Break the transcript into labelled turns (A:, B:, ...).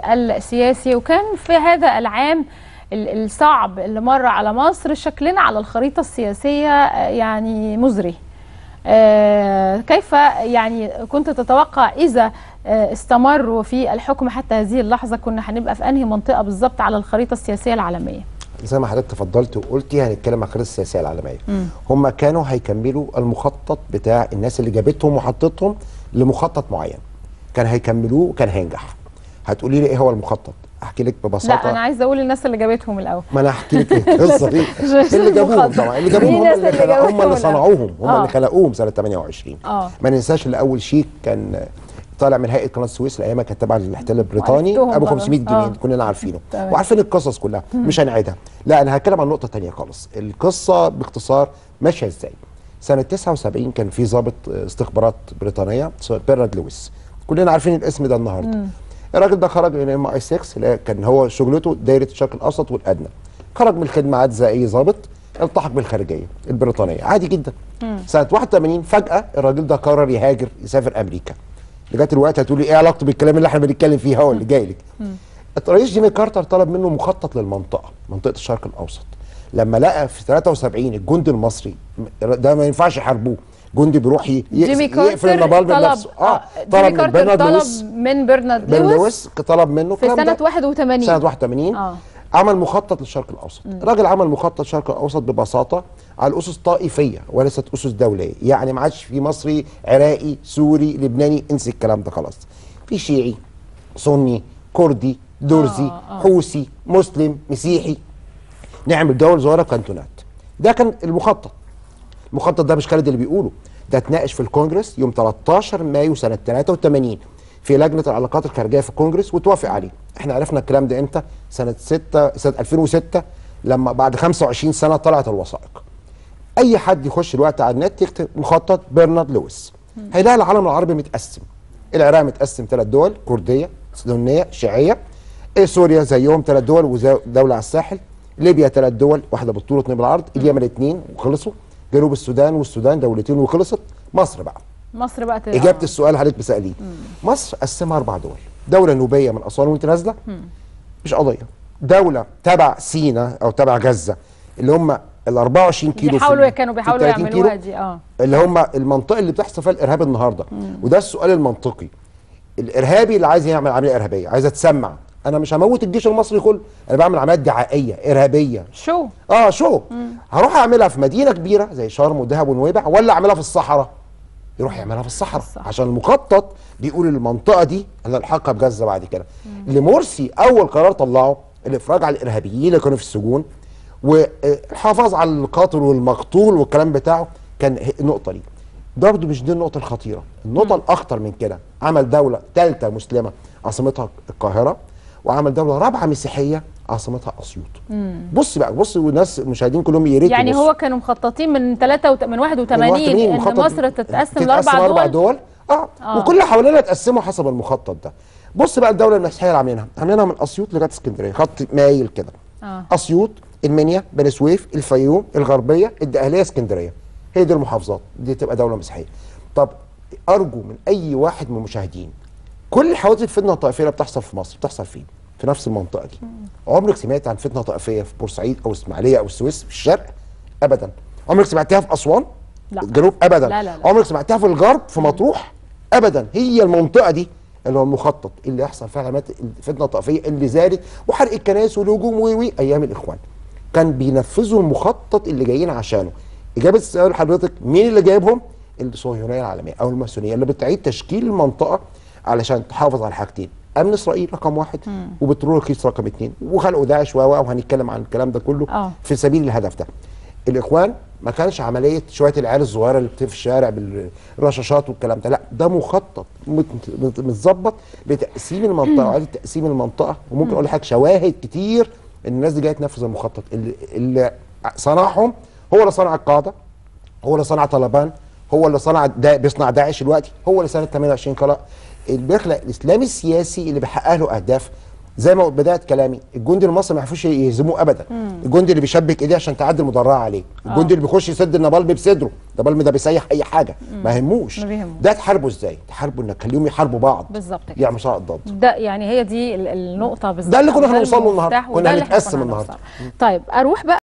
A: السياسي وكان في هذا العام ال- الصعب اللي مر على مصر شكلنا على الخريطة السياسية آه، يعني مزري آه، كيف يعني كنت تتوقع إذا آه، استمروا في الحكم حتى هذه اللحظة كنا هنبقى في أنهي منطقة بالظبط على الخريطة السياسية العالمية
B: زي ما حضرتك تفضلت وقلتي هنتكلم عن الخريطه السياسيه العالميه هم كانوا هيكملوا المخطط بتاع الناس اللي جابتهم وحطتهم لمخطط معين كان هيكملوه كان هينجح هتقولي لي ايه هو المخطط احكي لك
A: لا
B: ببساطه
A: أنا عايزة أقول الناس اللي جابتهم الأول
B: ما انا احكي لك القصه دي
A: مش
B: اللي جابوهم
A: المخطط.
B: طبعا اللي جابوهم
A: مين
B: هم
A: الناس
B: اللي
A: اللي
B: خلقوهم هم
A: جابوهم
B: اللي صنعوهم هم
A: آه.
B: اللي خلقوهم سنه 28
A: آه.
B: ما ننساش اللي اول شيك كان طالع من هيئه قناه السويس ايامها كانت تبع الاحتلال البريطاني
A: وعرفتهم
B: ابو
A: طبعاً.
B: 500 جنيه
A: آه.
B: كلنا عارفينه
A: تمام.
B: وعارفين القصص كلها مش هنعيدها لا انا هتكلم عن نقطه تانية خالص القصه باختصار ماشيه ازاي سنه 79 كان في ضابط استخبارات بريطانيه اسمه بيرنارد لويس كلنا عارفين الاسم ده النهارده الراجل ده خرج من ام اي 6 اللي هي كان هو شغلته دايره الشرق الاوسط والادنى خرج من الخدمه عاد زي اي ضابط التحق بالخارجيه البريطانيه عادي جدا سنه 81 فجاه الراجل ده قرر يهاجر يسافر امريكا لغايه الوقت هتقولي ايه علاقته بالكلام اللي احنا بنتكلم فيه هو اللي جاي لك الرئيس جيمي كارتر طلب منه مخطط للمنطقه منطقه الشرق الاوسط لما لقى في 73 الجندي المصري ده ما ينفعش يحاربوه جندي بيروح ي-
A: جيمي
B: يقفل يقفل
A: كارتر
B: النابالم
A: طلب
B: بنفسه اه
A: جيمي
B: طلب من
A: كارتر
B: برنارد
A: طلب
B: لويس
A: من برنارد
B: بن
A: لويس
B: لويس طلب منه
A: في
B: الكلام
A: سنة
B: ده
A: 81
B: سنه 81
A: آه.
B: عمل مخطط للشرق الاوسط الراجل عمل مخطط الشرق الاوسط ببساطه على اسس طائفيه وليست اسس دوليه يعني ما عادش في مصري عراقي سوري لبناني انسي الكلام ده خلاص في شيعي سني كردي درزي
A: آه، آه.
B: حوثي مسلم مسيحي نعمل دول صغيره كانتونات ده كان المخطط المخطط ده مش خالد اللي بيقوله ده اتناقش في الكونجرس يوم 13 مايو سنه 83 في لجنه العلاقات الخارجيه في الكونجرس وتوافق عليه احنا عرفنا الكلام ده امتى سنه 6 سنه 2006 لما بعد 25 سنه طلعت الوثائق اي حد يخش الوقت على النت يكتب مخطط برنارد لويس هيلاقي العالم العربي متقسم العراق متقسم ثلاث دول كرديه سنيه شيعيه إيه سوريا زيهم ثلاث دول ودوله على الساحل ليبيا ثلاث دول واحده بالطول واثنين بالعرض اليمن اثنين وخلصوا جنوب السودان والسودان دولتين وخلصت مصر بقى
A: مصر بقى تبقى-
B: اجابه السؤال اللي حضرتك بتساليه مصر قسمها اربع دول دوله نوبيه من اسوان وانت نازله مش قضيه دوله تبع سينا او تبع غزه اللي هم ال 24 كيلو في
A: بيحاولوا
B: ال-
A: كانوا
B: في
A: بيحاولوا
B: 30 كيلو
A: يعملوها دي اه
B: اللي هم المنطقه اللي بتحصل فيها الارهاب النهارده وده السؤال المنطقي الارهابي اللي عايز يعمل عمليه ارهابيه عايز اتسمع انا مش هموت الجيش المصري كله انا بعمل عمليات دعائيه ارهابيه
A: شو
B: اه شو هروح اعملها في مدينه كبيره زي شرم ودهب ونويبع ولا اعملها في الصحراء يروح يعملها في الصحراء
A: الصحراء.
B: عشان المخطط بيقول المنطقه دي انا الحقها بغزه بعد كده اللي مرسي اول قرار طلعه الافراج على الارهابيين اللي كانوا في السجون والحفاظ على القاتل والمقتول والكلام بتاعه كان هي- النقطه دي برضه مش دي النقطه الخطيره النقطه الاخطر من كده عمل دوله ثالثه مسلمه عاصمتها القاهره وعمل دوله رابعه مسيحيه عاصمتها اسيوط بص بقى بص والناس المشاهدين كلهم يا ريت
A: يعني
B: يبصوا.
A: هو كانوا مخططين من 3 وت... من 81
B: 81
A: ان
B: مخطط
A: مصر تتقسم
B: تتقسم
A: لاربع
B: اربع
A: دول
B: دول اه,
A: آه.
B: وكل اللي حوالينا اتقسموا حسب المخطط ده بص بقى الدوله المسيحيه اللي عاملينها عاملينها من اسيوط لغايه اسكندريه خط مايل كده
A: اه
B: اسيوط المنيا بني سويف الفيوم الغربيه الدقهليه اسكندريه هي دي المحافظات دي تبقى دوله مسيحيه طب ارجو من اي واحد من المشاهدين كل الحوادث الفتنه الطائفيه اللي بتحصل في مصر بتحصل فين في نفس المنطقه دي عمرك سمعت عن فتنه طائفيه في بورسعيد او اسماعيليه او السويس في الشرق ابدا عمرك سمعتها في اسوان
A: لا.
B: الجنوب ابدا
A: لا، لا، لا.
B: عمرك سمعتها في الغرب في مطروح ابدا هي المنطقه دي اللي هو المخطط اللي يحصل فيها علامات الفتنه الطائفيه اللي زادت وحرق الكنائس والهجوم و و ايام الاخوان كان بينفذوا المخطط اللي جايين عشانه اجابه السؤال حضرتك مين اللي جايبهم الصهيونيه العالميه او الماسونيه اللي بتعيد تشكيل المنطقه علشان تحافظ على حاجتين امن اسرائيل رقم واحد وبترول رخيص رقم اثنين وخلقوا داعش و و وهنتكلم عن الكلام ده كله
A: آه.
B: في سبيل الهدف ده الاخوان ما كانش عمليه شويه العيال الصغيره اللي بتبقى في الشارع بالرشاشات والكلام ده لا ده مخطط مت- مت- متظبط لتقسيم المنطقه وعاده تقسيم المنطقه وممكن اقول لحضرتك شواهد كتير ان الناس دي جايه تنفذ المخطط اللي, اللي صنعهم هو اللي صنع القاعده هو اللي صنع طالبان هو اللي صنع دا بيصنع داعش دلوقتي هو اللي سنه 28 خلق اللي بيخلق الاسلام السياسي اللي بيحقق له اهداف زي ما بدات كلامي الجندي المصري ما يعرفوش يهزموه ابدا الجندي اللي بيشبك ايديه عشان تعدي المدرعه عليه الجندي اللي بيخش يسد النبالم بصدره النبالم ده بيسيح اي حاجه ما يهموش
A: ما بيهموش.
B: ده تحاربه ازاي تحاربه انك تخليهم يحاربوا بعض
A: بالظبط كده.
B: يعملوا صراع ضد
A: ده يعني هي دي ال- النقطه بالظبط
B: ده اللي كنا
A: أو
B: هنوصل له
A: المفتاح
B: النهاردة.
A: وده
B: كنا
A: اللي إحنا
B: هنتقسم
A: كنا
B: النهاردة.
A: هنوصل. طيب اروح بقى